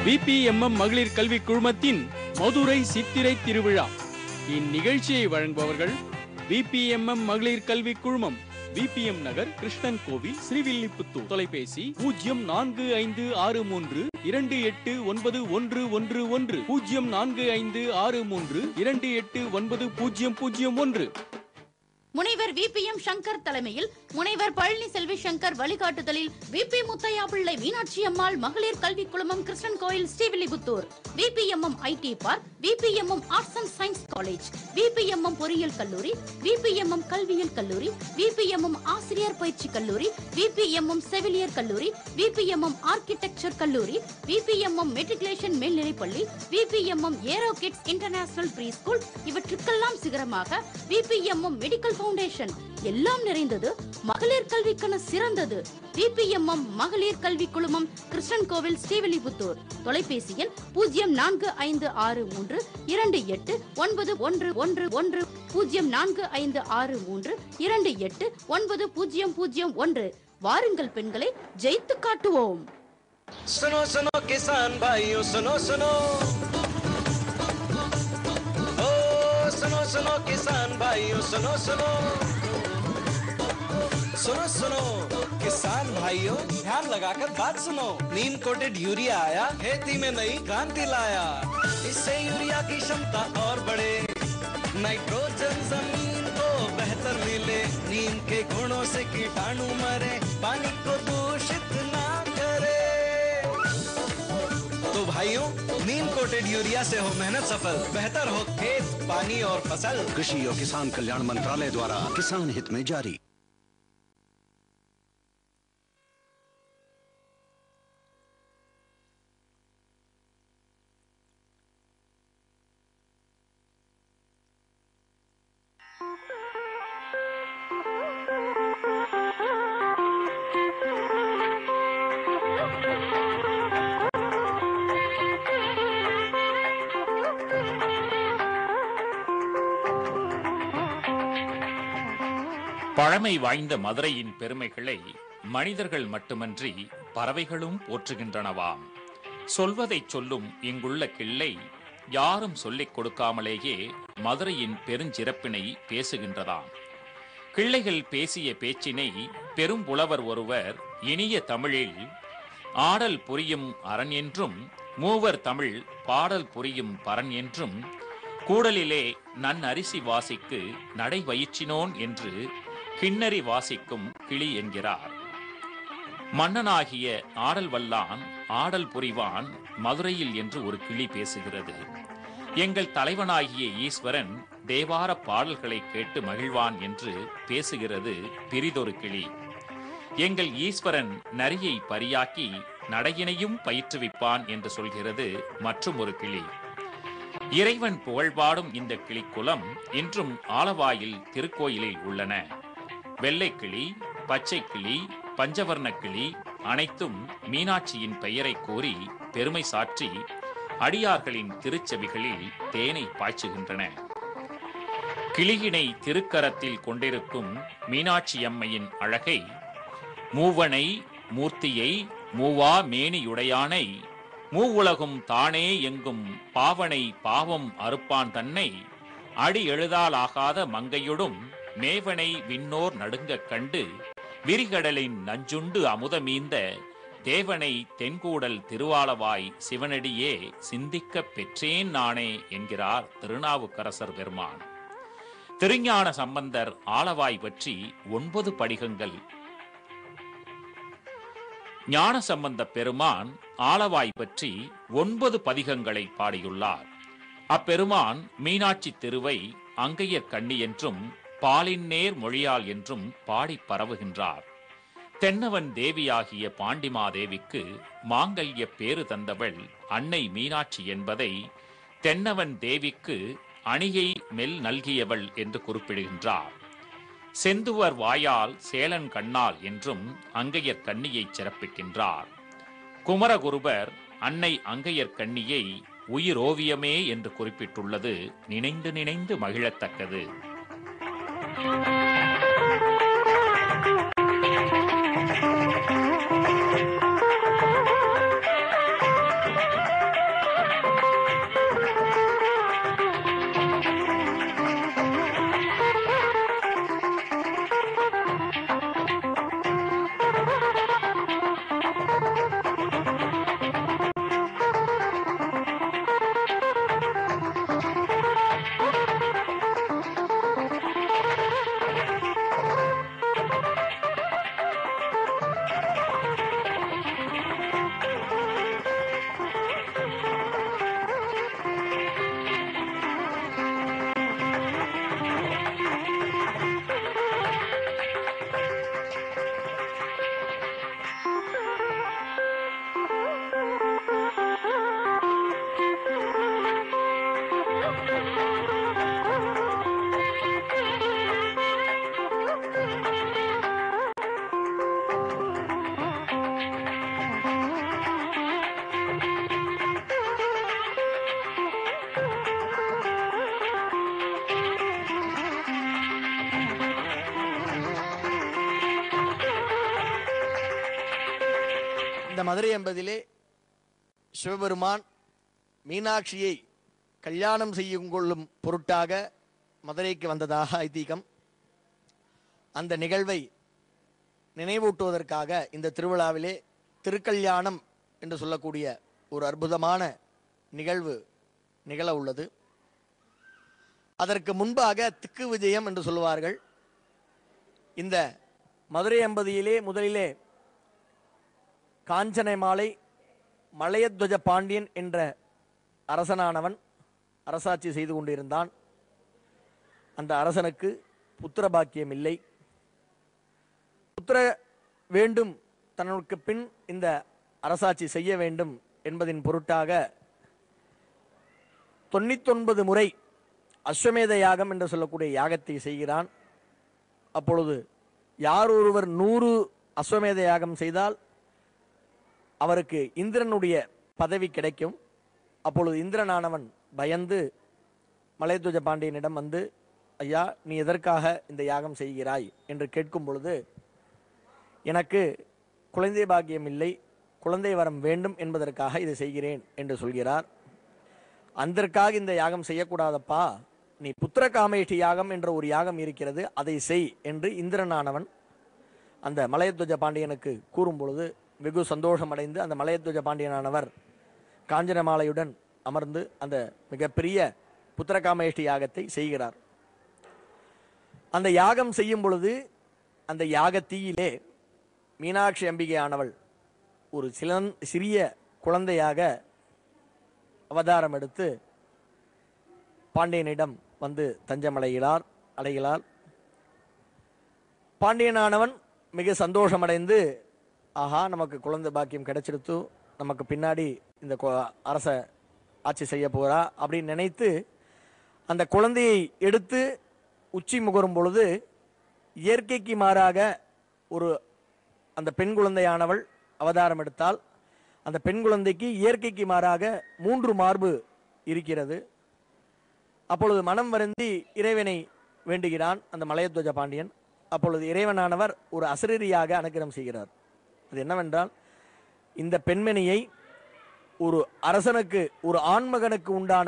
BPMM மகளிர் கல்வி குழுமத்தின் மதுரை சித்திரை திருவிழா இந்நிகழ்ச்சியை வழங்குபவர்கள் பிபிஎம்எம் மகளிர் கல்வி குழுமம் பிபிஎம் நகர் கிருஷ்ணன் கோவில் ஸ்ரீவில்லிபுத்தூர் தொலைபேசி பூஜ்ஜியம் நான்கு ஐந்து ஆறு மூன்று இரண்டு எட்டு ஒன்பது ஒன்று ஒன்று ஒன்று பூஜ்ஜியம் நான்கு ஐந்து ஆறு மூன்று இரண்டு எட்டு ஒன்பது பூஜ்ஜியம் பூஜ்ஜியம் ஒன்று முனைவர் விபிஎம் சங்கர் தலைமையில் முனைவர் பழனி செல்வி சங்கர் வழிகாட்டுதலில் விபி முத்தையா பிள்ளை மீனாட்சி அம்மாள் மகளிர் கல்வி குழுமம் Krishnan Koil Srivilliputhur V P M M IT park V P M M arts and science college V P M M பொறியியல் கல்லூரி விபிஎம்எம் கல்வியியல் கல்லூரி விபிஎம்எம் ஆசிரியர் பயிற்சி கல்லூரி விபிஎம்எம் செவிலியர் கல்லூரி விபிஎம்எம் ஆர்கிடெக்சர் கல்லூரி விபிஎம்எம் மெட்ரிகுலேஷன் மேல்நிலைப்பள்ளி V P M M aero kids international pre school இவற்றுக்கெல்லாம் சிகரமாக விபிஎம்எம் மெடிக்கல் ஃபவுண்டேஷன் எல்லாம் நிறைந்தது மகளிர் கல்விக்கான சிறந்தது விபிஎம்எம் மகளிர் கல்வி குழுமம் கிருஷ்ணன் கோவில் ஸ்ரீவில்லிபுத்தூர் தொலைபேசி எண் பூஜ்ஜியம் நான்கு ஐந்து ஆறு மூன்று இரண்டு எட்டு ஒன்பது ஒன்று ஒன்று ஒன்று பூஜ்ஜியம் நான்கு ஐந்து ஆறு மூன்று இரண்டு எட்டு ஒன்பது பூஜ்ஜியம் பூஜ்ஜியம் ஒன்று வாருங்கள் பெண்களை ஜெயித்து காட்டுவோம் सुनो सुनो किसान भाइयों सुनो सुनो ओ सुनो सुनो किसान भाइयों सुनो सुनो सुनो सुनो किसान भाइयों ध्यान लगाकर बात सुनो नीम कोटेड यूरिया आया खेती में नई क्रांति लाया इससे यूरिया की क्षमता और बढ़े नाइट्रोजन जमीन को बेहतर मिले नीम के गुणों से कीटाणु मरे पानी को दूषित ना करे तो भाइयों नीम कोटेड यूरिया से हो मेहनत सफल बेहतर हो खेत पानी और फसल कृषि और किसान कल्याण मंत्रालय द्वारा किसान हित में जारी பழமை வாய்ந்த மதுரையின் பெருமைகளை மனிதர்கள் மட்டுமன்றி பறவைகளும் போற்றுகின்றனவாம் சொல்வதைச் சொல்லும் இங்குள்ள கிள்ளை யாரும் சொல்லிக் கொடுக்காமலேயே மதுரையின் பெருஞ்சிறப்பினை பேசுகின்றதாம் கிள்ளைகள் பேசிய பேச்சினை பெரும் புலவர் ஒருவர் இனிய தமிழில் ஆடல் புரியும் அரண் என்றும் மூவர் தமிழ் பாடல் புரியும் பரன் என்றும் கூடலிலே நன் அரிசி வாசிக்கு நடை வயிற்றினோன் என்று கிண்ணறி வாசிக்கும் கிளி என்கிறார் மன்னனாகிய ஆடல் வல்லான் ஆடல் புரிவான் மதுரையில் என்று ஒரு கிளி பேசுகிறது எங்கள் தலைவனாகிய ஈஸ்வரன் தேவார பாடல்களை கேட்டு மகிழ்வான் என்று பேசுகிறது பிரிதொரு கிளி எங்கள் ஈஸ்வரன் நரியை பரியாக்கி நடையினையும் பயிற்றுவிப்பான் என்று சொல்கிறது மற்றும் ஒரு கிளி இறைவன் புகழ்பாடும் இந்த கிளிக்குலம் இன்றும் ஆலவாயில் திருக்கோயிலில் உள்ளன வெள்ளைக்கிளி பச்சை கிளி பஞ்சவர்ண கிளி அனைத்தும் மீனாட்சியின் பெயரை கூறி பெருமை சாற்றி அடியார்களின் திருச்செவிகளில் தேனை பாய்ச்சுகின்றன கிளியினை திருக்கரத்தில் கொண்டிருக்கும் மீனாட்சி அம்மையின் அழகை மூவனை மூர்த்தியை மூவா மேனியுடையானை மூவுலகும் தானே எங்கும் பாவனை பாவம் அறுப்பான் தன்னை அடி எழுதாலாகாத மங்கையொடும் மேவனை விண்ணோர் நடுங்கக் கண்டு விரிகடலின் நஞ்சுண்டு அமுதமீந்த தேவனை தென்கூடல் திருவாலவாய் சிவனடியே சிந்திக்கப் பெற்றேன் நானே என்கிறார் திருநாவுக்கரசர் பெருமான் திருஞான சம்பந்தர் ஆலவாய் பற்றி ஒன்பது படிகங்கள் ஞான சம்பந்த பெருமான் ஆலவாய் பற்றி ஒன்பது பதிகங்களை பாடியுள்ளார் அப்பெருமான் மீனாட்சி திருவை அங்கையர் கண்ணி என்றும் பாலின் நேர் மொழியால் என்றும் பாடி பரவுகின்றார் தென்னவன் தேவியாகிய பாண்டிமாதேவிக்கு மாங்கல்ய பேறு தந்தவள் அன்னை மீனாட்சி என்பதை தென்னவன் தேவிக்கு அணியை மெல் நல்கியவள் என்று குறிப்பிடுகின்றார் செந்துவர் வாயால் சேலன் கண்ணால் என்றும் அங்கையர் கண்ணியை சிறப்பிக்கின்றார் குமரகுருபர் அன்னை அங்கையர் கண்ணியை உயிரோவியமே என்று குறிப்பிட்டுள்ளது நினைந்து நினைந்து மகிழத்தக்கது இந்த மதுரை என்பதிலே சிவபெருமான் மீனாட்சியை கல்யாணம் செய்யும் கொள்ளும் பொருட்டாக மதுரைக்கு வந்ததாக ஐதீகம் அந்த நிகழ்வை நினைவூட்டுவதற்காக இந்த திருவிழாவிலே திருக்கல்யாணம் என்று சொல்லக்கூடிய ஒரு அற்புதமான நிகழ்வு நிகழ உள்ளது அதற்கு முன்பாக திக்கு விஜயம் என்று சொல்லுவார்கள் இந்த மதுரை எம்பதியிலே முதலிலே காஞ்சனை மாலை மலையத்வஜ பாண்டியன் என்ற அரசனானவன் அரசாட்சி செய்து கொண்டிருந்தான் அந்த அரசனுக்கு புத்திர பாக்கியம் இல்லை புத்திர வேண்டும் தனக்கு பின் இந்த அரசாட்சி செய்ய வேண்டும் என்பதின் பொருட்டாக தொண்ணூத்தொன்பது முறை அஸ்வமேத யாகம் என்று சொல்லக்கூடிய யாகத்தை செய்கிறான் அப்பொழுது யார் ஒருவர் நூறு அஸ்வமேத யாகம் செய்தால் அவருக்கு இந்திரனுடைய பதவி கிடைக்கும் அப்பொழுது இந்திரனானவன் பயந்து மலையத்துவஜ பாண்டியனிடம் வந்து ஐயா நீ எதற்காக இந்த யாகம் செய்கிறாய் என்று கேட்கும் பொழுது எனக்கு குழந்தை பாக்கியம் இல்லை குழந்தை வரம் வேண்டும் என்பதற்காக இதை செய்கிறேன் என்று சொல்கிறார் அதற்காக இந்த யாகம் செய்யக்கூடாதப்பா நீ புத்திர காமேஷ்டி யாகம் என்ற ஒரு யாகம் இருக்கிறது அதை செய் என்று இந்திரனானவன் அந்த மலையத்வஜ பாண்டியனுக்கு கூறும் பொழுது வெகு சந்தோஷமடைந்து அந்த மலையத்வஜ பாண்டியனானவர் காஞ்சனமாலையுடன் அமர்ந்து அந்த மிகப்பெரிய புத்திரகாமேஷ்டி யாகத்தை செய்கிறார் அந்த யாகம் செய்யும் பொழுது அந்த யாகத்தீயிலே மீனாட்சி அம்பிகை ஆனவள் ஒரு சிலன் சிறிய குழந்தையாக அவதாரம் எடுத்து பாண்டியனிடம் வந்து தஞ்சமடைகிறார் அடைகிறார் பாண்டியனானவன் மிக சந்தோஷமடைந்து ஆஹா நமக்கு குழந்தை பாக்கியம் கிடைச்சிடுத்து நமக்கு பின்னாடி இந்த கொ- அரச ஆட்சி செய்ய போறா அப்படின்னு நினைத்து அந்த குழந்தையை எடுத்து உச்சி முகரும் பொழுது இயற்கைக்கு மாறாக ஒரு அந்த பெண் குழந்தையானவள் அவதாரம் எடுத்தால் அந்த பெண் குழந்தைக்கு இயற்கைக்கு மாறாக மூன்று மார்பு இருக்கிறது அப்பொழுது மனம் வருந்தி இறைவனை வேண்டுகிறான் அந்த மலையத்வஜ பாண்டியன் அப்பொழுது இறைவனானவர் ஒரு அசரீரியாக அனுக்கிரம் செய்கிறார் அது என்னவென்றால் இந்த பெண்மணியை ஒரு அரசனுக்கு ஒரு ஆண்மகனுக்கு உண்டான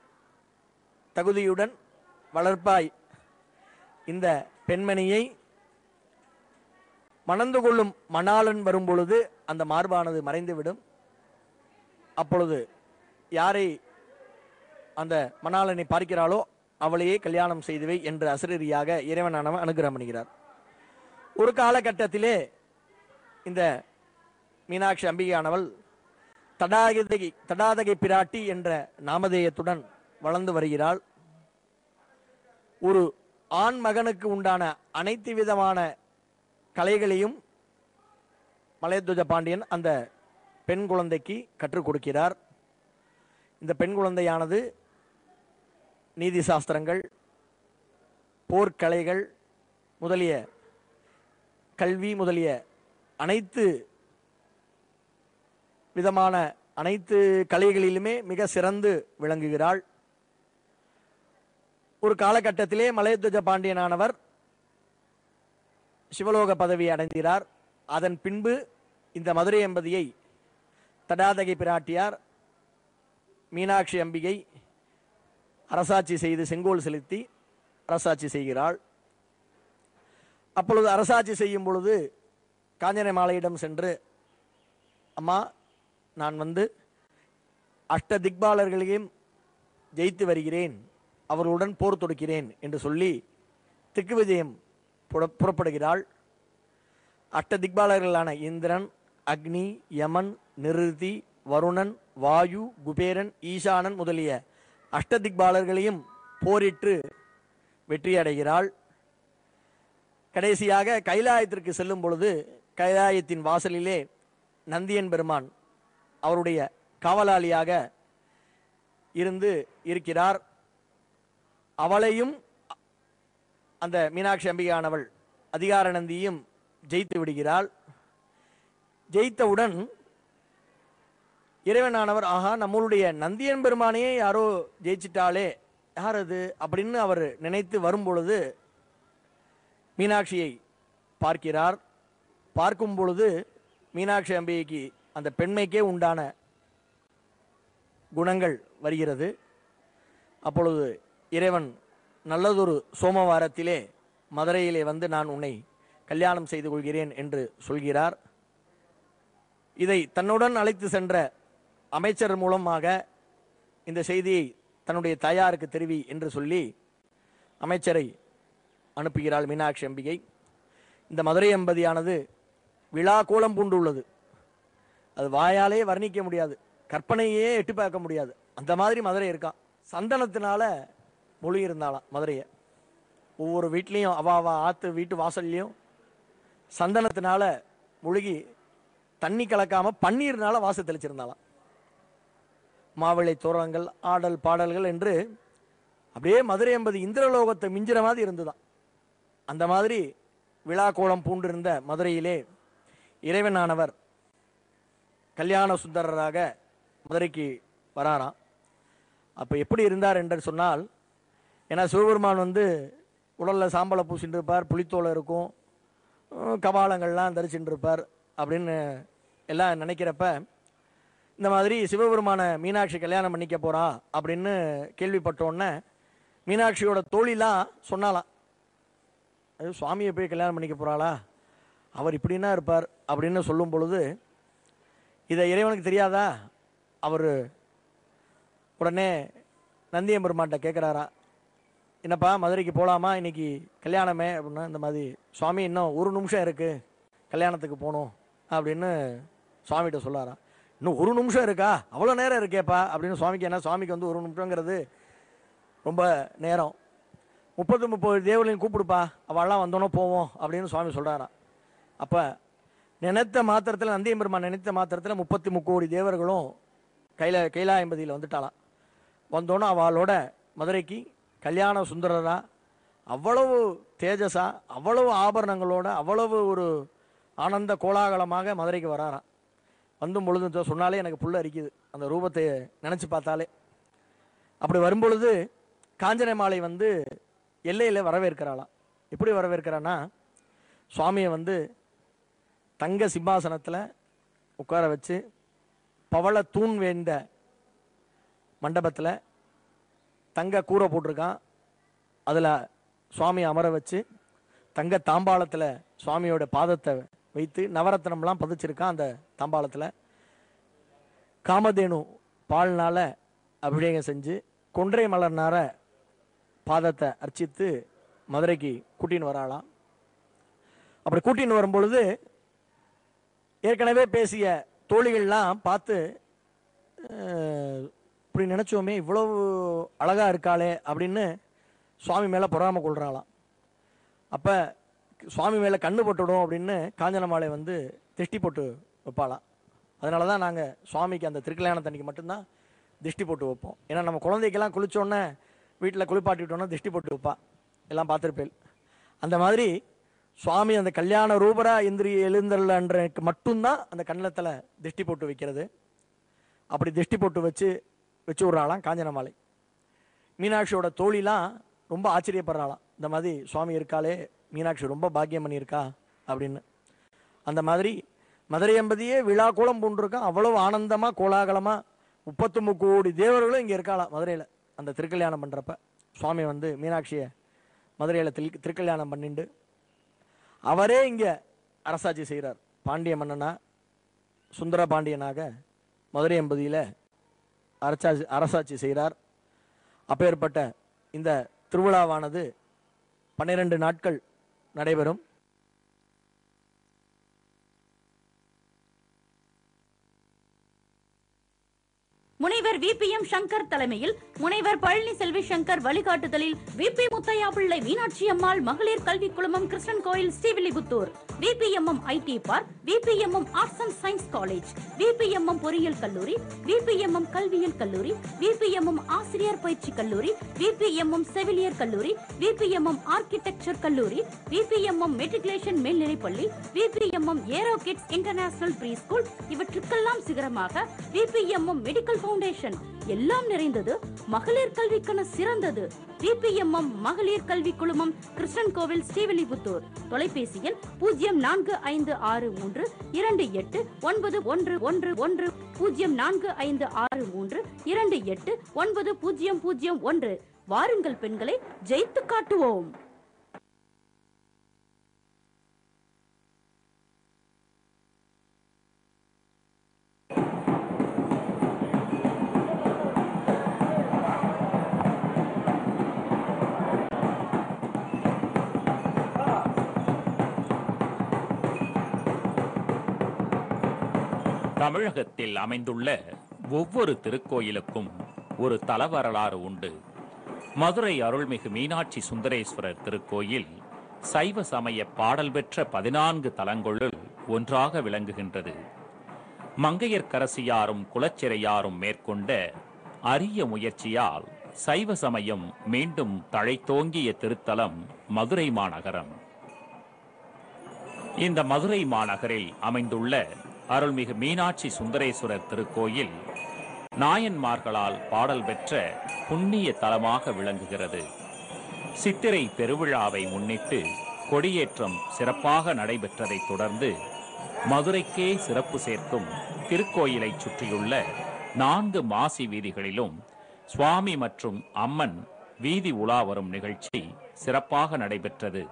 தகுதியுடன் வளர்ப்பாய் இந்த பெண்மணியை மணந்து கொள்ளும் மணாளன் வரும் பொழுது அந்த மார்பானது மறைந்துவிடும் அப்பொழுது யாரை அந்த மணாளனை பார்க்கிறாளோ அவளையே கல்யாணம் செய்துவை என்று அசரீரியாக இறைவனானவன் அனுகிரகம் பண்ணுகிறார் ஒரு காலகட்டத்திலே இந்த மீனாட்சி அம்பிகையானவள் தடாகதை தடாதகை பிராட்டி என்ற நாமதேயத்துடன் வளர்ந்து வருகிறாள் ஒரு ஆண் மகனுக்கு உண்டான அனைத்து விதமான கலைகளையும் மலையத்வஜ பாண்டியன் அந்த பெண் குழந்தைக்கு கற்றுக் கொடுக்கிறார் இந்த பெண் குழந்தையானது நீதி சாஸ்திரங்கள் போர்க்கலைகள் முதலிய கல்வி முதலிய அனைத்து விதமான அனைத்து கலைகளிலுமே மிக சிறந்து விளங்குகிறாள் ஒரு காலகட்டத்திலே மலையத்வஜ பாண்டியனானவர் சிவலோக பதவி அடைந்தார் அதன் பின்பு இந்த மதுரை எம்பதியை தடாதகை பிராட்டியார் மீனாட்சி அம்பிகை அரசாட்சி செய்து செங்கோல் செலுத்தி அரசாட்சி செய்கிறாள் அப்பொழுது அரசாட்சி செய்யும் பொழுது காஞ்சனை மாலையிடம் சென்று அம்மா நான் வந்து அஷ்ட திக்பாலர்களையும் ஜெயித்து வருகிறேன் அவர்களுடன் போர் தொடுக்கிறேன் என்று சொல்லி திக்கு விஜயம் புற- புறப்படுகிறாள் அஷ்ட திக்பாலர்களான இந்திரன் அக்னி யமன் நிருதி வருணன் வாயு குபேரன் ஈசானன் முதலிய அஷ்ட திக்பாலர்களையும் போரிட்டு வெற்றி அடைகிறாள் கடைசியாக கைலாயத்திற்கு செல்லும் பொழுது கைலாயத்தின் வாசலிலே நந்தியன் பெருமான் அவருடைய காவலாளியாக இருந்து இருக்கிறார் அவளையும் அந்த மீனாட்சி அம்பிகையானவள் அதிகார நந்தியும் ஜெயித்து விடுகிறாள் ஜெயித்தவுடன் இறைவனானவர் ஆஹா நம்மளுடைய நந்தியன் பெருமானையே யாரோ ஜெயிச்சிட்டாளே யார் அது அப்படின்னு அவர் நினைத்து வரும் பொழுது மீனாட்சியை பார்க்கிறார் பார்க்கும் பொழுது மீனாட்சி அம்பிகைக்கு அந்த பெண்மைக்கே உண்டான குணங்கள் வருகிறது அப்பொழுது இறைவன் நல்லதொரு சோமவாரத்திலே மதுரையிலே வந்து நான் உன்னை கல்யாணம் செய்து கொள்கிறேன் என்று சொல்கிறார் இதை தன்னுடன் அழைத்து சென்ற அமைச்சர் மூலமாக இந்த செய்தியை தன்னுடைய தாயாருக்கு தெரிவி என்று சொல்லி அமைச்சரை அனுப்புகிறாள் மீனாட்சி அம்பிகை இந்த மதுரை அம்பதியானது விழா கோலம் பூண்டுள்ளது அது வாயாலே வர்ணிக்க முடியாது கற்பனையே எட்டி பார்க்க முடியாது அந்த மாதிரி மதுரை இருக்கான் சந்தனத்தினால மொழி இருந்தாளாம் மதுரையை ஒவ்வொரு வீட்லேயும் அவ அவ ஆத்து வீட்டு வாசல்லையும் சந்தனத்தினால முழுகி தண்ணி கலக்காம பன்னீர்னால வாச தெளிச்சிருந்தாளாம் மாவிளை தோரணங்கள் ஆடல் பாடல்கள் என்று அப்படியே மதுரை என்பது இந்திரலோகத்தை மிஞ்சிற மாதிரி இருந்துதான் அந்த மாதிரி விழா கோலம் பூண்டிருந்த மதுரையிலே இறைவனானவர் கல்யாண சுந்தரராக மதுரைக்கு வராராம் அப்போ எப்படி இருந்தார் என்று சொன்னால் ஏன்னா சிவபெருமான் வந்து உடலில் சாம்பலை பூசிட்டு இருப்பார் புலித்தோலை இருக்கும் அஹ் கபாலங்கள்லாம் தரிச்சுட்டு இருப்பார் அப்படின்னு எல்லாம் நினைக்கிறப்ப இந்த மாதிரி சிவபெருமான மீனாட்சி கல்யாணம் பண்ணிக்க போறா அப்படின்னு கேள்விப்பட்ட உடனே மீனாட்சியோட தோழிலாம் சொன்னாலாம் அது சுவாமியை போய் கல்யாணம் பண்ணிக்க போறாளா அவர் இப்படின்னா இருப்பார் அப்படின்னு சொல்லும் பொழுது இதை இறைவனுக்கு தெரியாதா அவர் உடனே நந்தியம் பெருமான்ட்ட கேட்குறாரா என்னப்பா மதுரைக்கு போகலாமா இன்னைக்கு கல்யாணமே அப்படின்னா இந்த மாதிரி சுவாமி இன்னும் ஒரு நிமிஷம் இருக்கு கல்யாணத்துக்கு போகணும் அப்படின்னு சுவாமிகிட்ட சொல்லாராம் இன்னும் ஒரு நிமிஷம் இருக்கா அவ்வளோ நேரம் இருக்கேப்பா அப்படின்னு சுவாமிக்கு என்ன சுவாமிக்கு வந்து ஒரு நிமிஷங்கிறது ரொம்ப நேரம் முப்பது முப்பது தேவர்களையும் கூப்பிடுப்பா அவள்லாம் வந்தோன்னே போவோம் அப்படின்னு சுவாமி சொல்கிறாராம் அப்போ நினைத்த மாத்திரத்தில் நந்தியம் பெருமான் நினைத்த மாத்திரத்தில் முப்பத்தி முக்கோடி தேவர்களும் கைல கைலாயம்பதியில் வந்துட்டாளாம் வந்தோன்னே அவளோட மதுரைக்கு கல்யாண சுந்தரரா அவ்வளவு தேஜஸா அவ்வளவு ஆபரணங்களோட அவ்வளவு ஒரு ஆனந்த கோலாகலமாக மதுரைக்கு வராராம் வந்தும் பொழுது இதோ சொன்னாலே எனக்கு புல்ல அரிக்குது அந்த ரூபத்தை நினச்சி பார்த்தாலே அப்படி வரும்பொழுது காஞ்சனை மாலை வந்து எல்லையில் வரவேற்கிறாளாம் எப்படி வரவேற்கிறான்னா சுவாமியை வந்து தங்க சிம்மாசனத்தில் உட்கார வச்சு பவள தூண் வேண்ட மண்டபத்தில் தங்க கூரை போட்டிருக்கான் அதில் சுவாமி அமர வச்சு தங்க தாம்பாளத்தில் சுவாமியோட பாதத்தை வைத்து நவரத்னம்லாம் பதிச்சிருக்கான் அந்த தாம்பாளத்தில் காமதேனு பால்னால அபிஷேகம் செஞ்சு கொன்றை மலர்னார பாதத்தை அர்ச்சித்து மதுரைக்கு கூட்டின்னு வராளாம் அப்படி கூட்டின்னு வரும்பொழுது ஏற்கனவே பேசிய தோழிகள்லாம் பார்த்து அஹ், இப்படி நினைச்சோமே இவ்வளவு அழகா இருக்காளே அப்படின்னு சுவாமி மேல பொறாம கொள்றாளாம் அப்ப சுவாமி மேல கண்ணு போட்டுடும் அப்படின்னு காஞ்சனமாலை வந்து திருஷ்டி போட்டு வைப்பாளாம் அதனால தான் நாங்கள் சுவாமிக்கு அந்த திருக்கல்யாணத்தன்னைக்கு மட்டும்தான் திருஷ்டி போட்டு வைப்போம் ஏன்னா நம்ம குழந்தைக்கெல்லாம் குளிச்சோன்னே வீட்டில் குளிப்பாட்டிட்டோன்னா திருஷ்டி போட்டு வைப்பா எல்லாம் பார்த்துருப்பேன் அந்த மாதிரி சுவாமி அந்த கல்யாண ரூபரா இந்திரி எழுந்தருளன்றக்கு மட்டும்தான் அந்த கண்ணத்தில் திருஷ்டி போட்டு வைக்கிறது அப்படி திருஷ்டி போட்டு வச்சு வச்சு விட்றாளாம் காஞ்சனமாலை மீனாட்சியோட தோழிலாம் ரொம்ப ஆச்சரியப்படுறாளாம் இந்த மாதிரி சுவாமி இருக்காளே மீனாட்சி ரொம்ப பாக்கியம் பண்ணியிருக்கா அப்படின்னு அந்த மாதிரி மதுரை எம்பதியே விழா கோலம் பூண்டிருக்கான் அவ்வளவு ஆனந்தமா கோலாகலமா முப்பத்தொம்பது கோடி தேவர்களும் இங்க இருக்காளாம் மதுரையில அந்த திருக்கல்யாணம் பண்றப்ப சுவாமி வந்து மீனாட்சியை மதுரையில திரு திருக்கல்யாணம் பண்ணிண்டு அவரே இங்க அரசாட்சி செய்கிறார் பாண்டிய மன்னனா சுந்தர பாண்டியனாக மதுரை எம்பதியில அரசாட்சி அரசாட்சி செய்கிறார் அப்பேற்பட்ட இந்த திருவிழாவானது பன்னிரண்டு நாட்கள் நடைபெறும் முனைவர் விபிஎம் சங்கர் தலைமையில் முனைவர் பழனி செல்வி சங்கர் வழிகாட்டுதலில் விபி முத்தையா பிள்ளை மீனாட்சி அம்மாள் மகளிர் கல்வி குழுமம் Krishnan Koil Srivilliputhur V P M M IT park V P M M arts and science college V P M M பொறியியல் கல்லூரி விபிஎம்எம் கல்வியியல் கல்லூரி விபிஎம்எம் ஆசிரியர் பயிற்சி கல்லூரி விபிஎம்எம் செவிலியர் கல்லூரி விபிஎம்எம் ஆர்கிடெக்சர் கல்லூரி விபிஎம்எம் மெட்ரிகுலேஷன் மேல்நிலைப்பள்ளி V P M M aero kids international pre school இவற்றுக்கெல்லாம் சிகரமாக விபிஎம்எம் மெடிக்கல் ஃபவுண்டேஷன் எல்லாம் நிறைந்தது மகளிர் கல்விக்கான சிறந்தது விபிஎம்எம் மகளிர் கல்வி குழுமம் கிருஷ்ணன் கோவில் ஸ்ரீவில்லிபுத்தூர் தொலைபேசி எண் பூஜ்ஜியம் நான்கு ஐந்து ஆறு மூன்று இரண்டு எட்டு ஒன்பது ஒன்று ஒன்று ஒன்று பூஜ்ஜியம் நான்கு ஐந்து ஆறு மூன்று இரண்டு எட்டு ஒன்பது பூஜ்ஜியம் பூஜ்ஜியம் ஒன்று வாருங்கள் பெண்களை ஜெயித்து காட்டுவோம் தமிழகத்தில் அமைந்துள்ள ஒவ்வொரு திருக்கோயிலுக்கும் ஒரு தலவரலாறு உண்டு மதுரை அருள்மிகு மீனாட்சி சுந்தரேஸ்வரர் திருக்கோயில் சைவ சமய பாடல் பெற்ற பதினான்கு தலங்களுள் ஒன்றாக விளங்குகின்றது மங்கையர்க்கரசியாரும் குலச்சிறையாரும் மேற்கொண்ட அரிய முயற்சியால் சைவ சமயம் மீண்டும் தழைத்தோங்கிய திருத்தலம் மதுரை மாநகரம் இந்த மதுரை மாநகரில் அமைந்துள்ள அருள்மிகு மீனாட்சி சுந்தரேஸ்வரர் திருக்கோயில் நாயன்மார்களால் பாடல் பெற்ற புண்ணிய தலமாக விளங்குகிறது சித்திரை பெருவிழாவை முன்னிட்டு கொடியேற்றம் சிறப்பாக நடைபெற்றதைத் தொடர்ந்து மதுரைக்கே சிறப்பு சேர்க்கும் திருக்கோயிலைச் சுற்றியுள்ள நான்கு மாசி வீதிகளிலும் சுவாமி மற்றும் அம்மன் வீதி உலா வரும் நிகழ்ச்சி சிறப்பாக நடைபெற்றது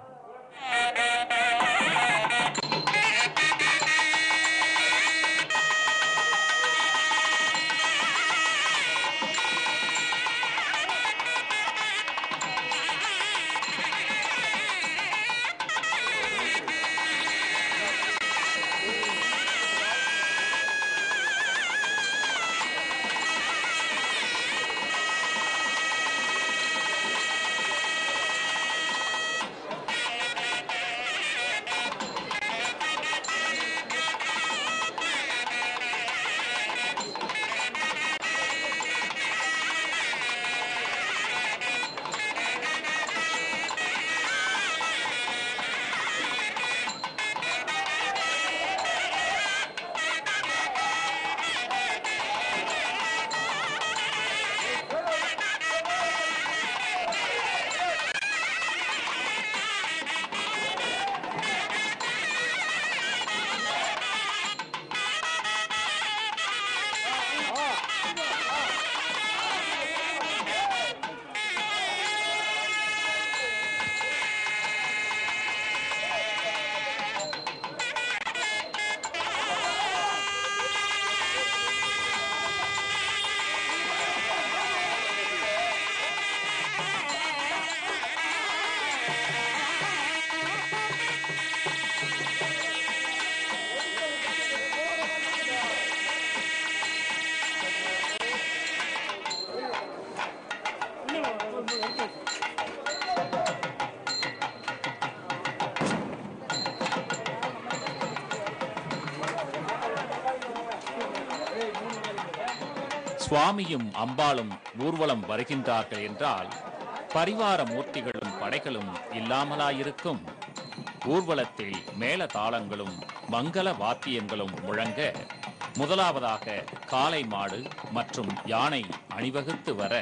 சுவாமியும் அம்பாளும் ஊர்வலம் வருகின்றார்கள் என்றால் பரிவார மூர்த்திகளும் படைகளும் இல்லாமலாயிருக்கும் ஊர்வலத்தில் மேல தாளங்களும் மங்கள வாத்தியங்களும் முழங்க முதலாவதாக காளை மாடு மற்றும் யானை அணிவகுத்து வர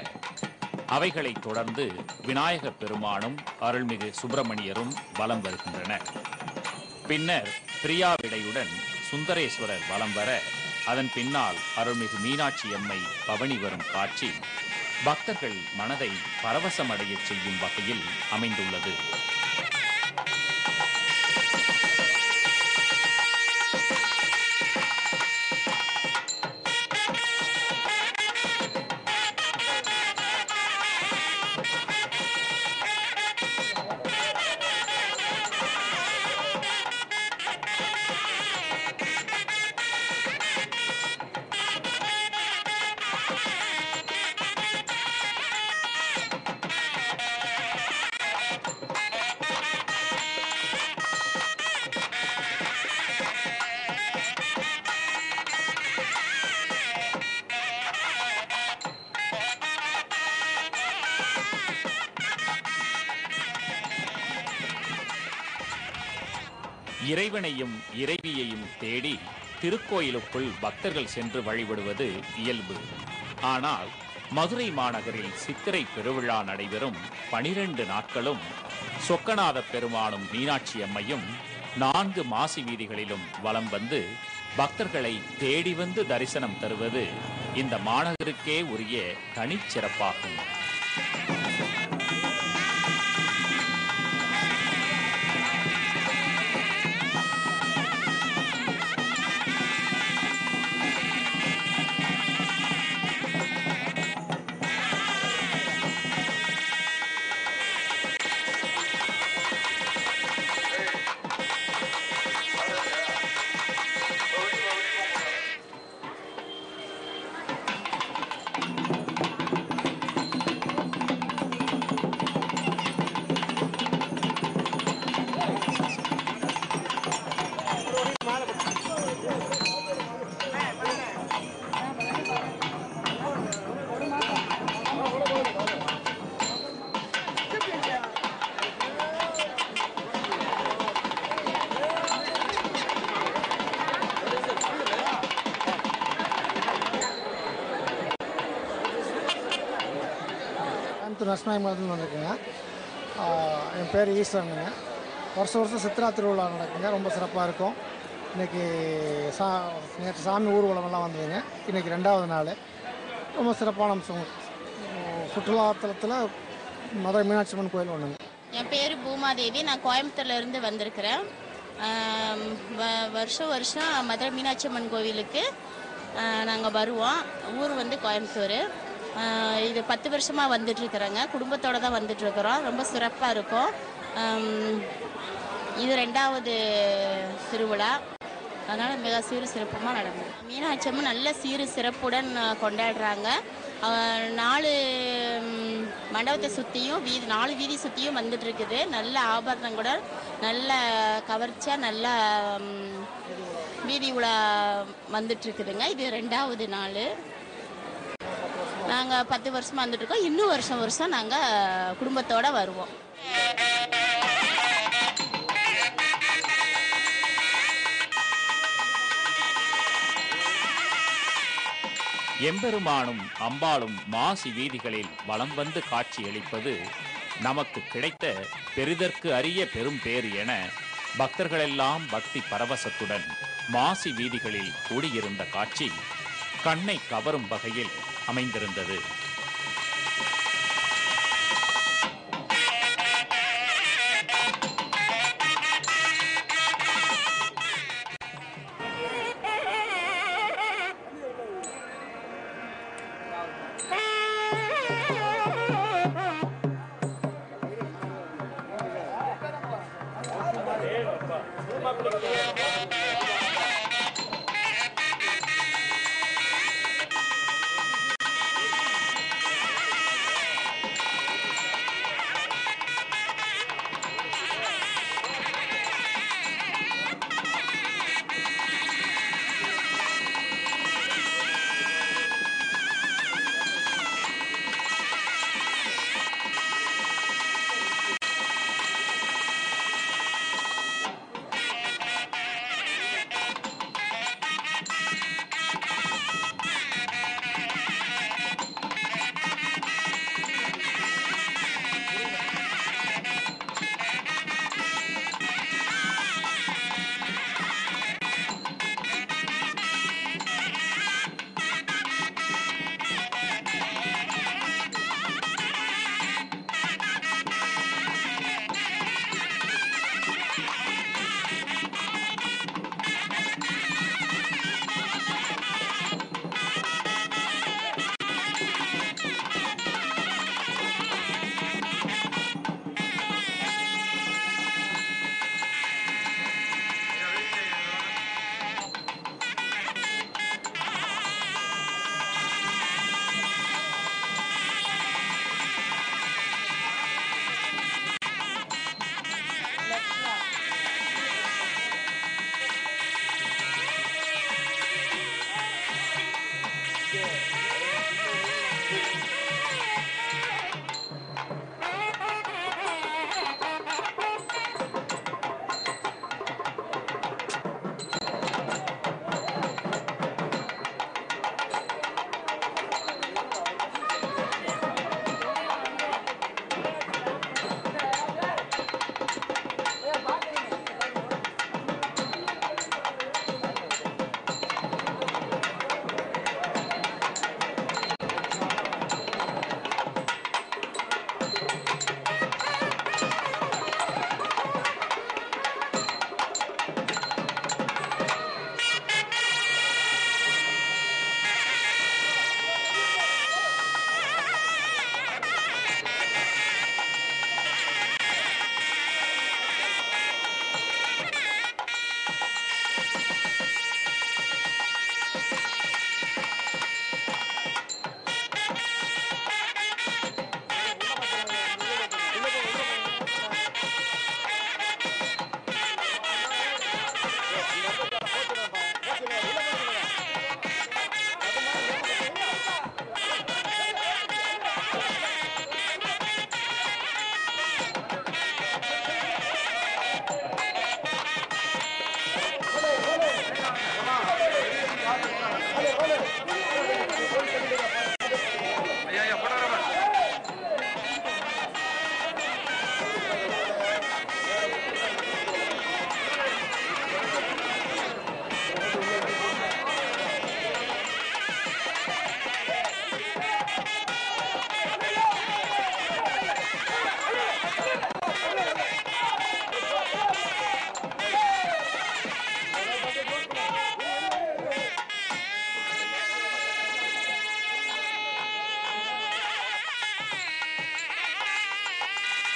அவைகளைத் தொடர்ந்து விநாயகப் பெருமானும் அருள்மிகு சுப்பிரமணியரும் வலம் வருகின்றனர் பின்னர் பிரியாவிடையுடன் சுந்தரேஸ்வரர் வலம் வர அதன் பின்னால் அருள்மிகு மீனாட்சி அம்மை பவனி வரும் காட்சி பக்தர்கள் மனதை பரவசமடையச் செய்யும் வகையில் அமைந்துள்ளது இறைவனையும் இறைவியையும் தேடி திருக்கோயிலுக்குள் பக்தர்கள் சென்று வழிபடுவது இயல்பு ஆனால் மதுரை மாநகரில் சித்திரை பெருவிழா நடைபெறும் பனிரெண்டு நாட்களும் சொக்கநாத பெருமானும் மீனாட்சி அம்மையும் நான்கு மாசி வீதிகளிலும் வலம் வந்து பக்தர்களை தேடி வந்து தரிசனம் தருவது இந்த மாநகருக்கே உரிய தனிச்சிறப்பாகும் கோயம்புத்தூர் நரசிம்மாயிரத்துலேருந்து வந்திருக்குங்க ஆஹ் என் பேர் ஈஸ்வரனுங்க வருஷம் வருஷம் சித்ரா திருவிழா நடக்குங்க ரொம்ப சிறப்பாக இருக்கும் இன்றைக்கி சா நேற்று சாமி ஊர்வலமெல்லாம் வந்ததுங்க இன்றைக்கி ரெண்டாவது நாள் ரொம்ப சிறப்பான அம்சம் சுற்றுலாத்தலத்தில் மதுரை மீனாட்சி அம்மன் கோயில் ஒன்றுங்க என் பேர் பூமாதேவி நான் கோயம்புத்தூர்ல இருந்து வந்திருக்கிறேன் ஆம், வ- வருஷம் வருஷம் மதுரை மீனாட்சி அம்மன் கோவிலுக்கு நாங்கள் வருவோம் ஊர் வந்து கோயம்புத்தூர் ஆ, இது பத்து வருஷமாக வந்துட்டு இருக்கிறேங்க குடும்பத்தோட தான் வந்துட்டு இருக்கிறோம் ரொம்ப சிறப்பாக இருக்கும் ஆம், இது ரெண்டாவது திருவிழா அதனால் மிக சீரு சிறப்புமாக நடக்கும் மீனாட்சி அம்மன் நல்ல சீரு சிறப்புடன் ஆ, கொண்டாடுறாங்க ஆ, நாலு ம், மண்டபத்தை சுற்றியும் வீதி நாலு வீதி சுற்றியும் வந்துட்டு இருக்குது நல்ல ஆபரணம் கூட நல்ல கவர்ச்சியாக நல்ல ம், வீதி உலா வந்துட்டு இருக்குதுங்க இது ரெண்டாவது நாள் நாங்கள் பத்து வருஷமாக வந்துட்டு இருக்கோம் இன்னும் வருஷம் வருஷம் நாங்கள் குடும்பத்தோட வருவோம் எம்பெருமானும் அம்பாளும் மாசி வீதிகளில் வலம் வந்து காட்சியளிப்பது நமக்கு கிடைத்த பெரிதற்கு அரிய பெரும் பேறு என பக்தர்களெல்லாம் பக்தி பரவசத்துடன் மாசி வீதிகளில் கூடியிருந்த காட்சி கண்ணை கவரும் வகையில் அமைந்திருந்தது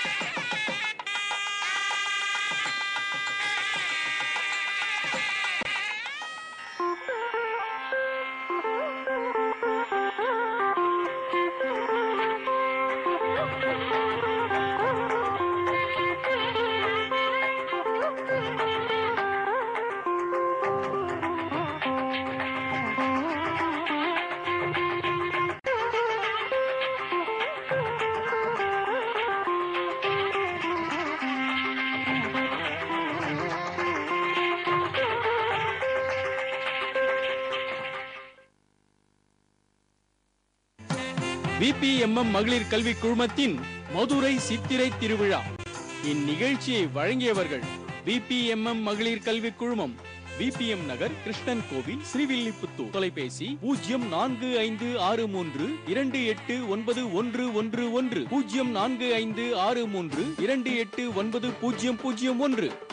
விபிஎம்எம் மகளிர் கல்வி குழுமத்தின் மதுரை சித்திரை திருவிழா இந்நிகழ்ச்சியை வழங்கியவர்கள் விபிஎம்எம் மகளிர் கல்வி குழுமம் விபிஎம் நகர் கிருஷ்ணன் கோவில் ஸ்ரீவில்லிபுத்தூர் தொலைபேசி பூஜ்ஜியம் நான்கு ஐந்து ஆறு மூன்று இரண்டு எட்டு ஒன்பது ஒன்று ஒன்று ஒன்று பூஜ்ஜியம் நான்கு ஐந்து ஆறு மூன்று இரண்டு எட்டு ஒன்பது பூஜ்ஜியம் பூஜ்ஜியம் ஒன்று